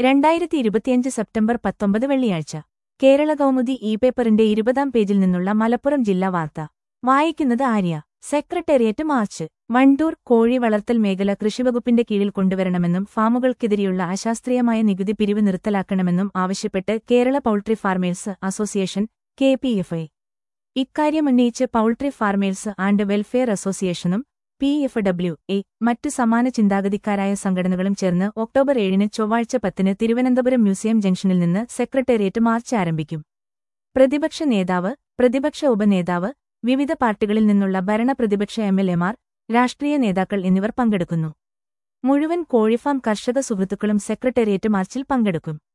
രണ്ടായിരത്തി ഇരുപത്തിയഞ്ച് സെപ്റ്റംബർ പത്തൊമ്പത് വെള്ളിയാഴ്ച കേരള കൗമുദി ഇ പേപ്പറിന്റെ ഇരുപതാം പേജിൽ നിന്നുള്ള മലപ്പുറം ജില്ലാ വാർത്ത വായിക്കുന്നത് ആര്യ സെക്രട്ടേറിയറ്റ് മാർച്ച് വണ്ടൂർ കോഴി വളർത്തൽ മേഖല കൃഷിവകുപ്പിന്റെ കീഴിൽ കൊണ്ടുവരണമെന്നും ഫാമുകൾക്കെതിരെയുള്ള അശാസ്ത്രീയമായ നികുതി പിരിവ് നിർത്തലാക്കണമെന്നും ആവശ്യപ്പെട്ട് Kerala poultry farmers association K P F I ഇക്കാര്യമുന്നയിച്ച് പൗൾട്രി ഫാർമേഴ്സ് ആൻഡ് വെൽഫെയർ അസോസിയേഷനും പി എഫ് ഡബ്ല്യു എ മറ്റു സമാന ചിന്താഗതിക്കാരായ സംഘടനകളും ചേർന്ന് ഒക്ടോബർ ഏഴിന് ചൊവ്വാഴ്ച പത്തിന് തിരുവനന്തപുരം മ്യൂസിയം ജംഗ്ഷനിൽ നിന്ന് സെക്രട്ടേറിയറ്റ് മാർച്ച് ആരംഭിക്കും പ്രതിപക്ഷ നേതാവ് പ്രതിപക്ഷ ഉപനേതാവ് വിവിധ പാർട്ടികളിൽ നിന്നുള്ള ഭരണ പ്രതിപക്ഷ എം എൽ എമാർ രാഷ്ട്രീയ നേതാക്കൾ എന്നിവർ പങ്കെടുക്കുന്നു മുഴുവൻ കോഴിഫാം കർഷക സുഹൃത്തുക്കളും സെക്രട്ടേറിയറ്റ് മാർച്ചിൽ പങ്കെടുക്കും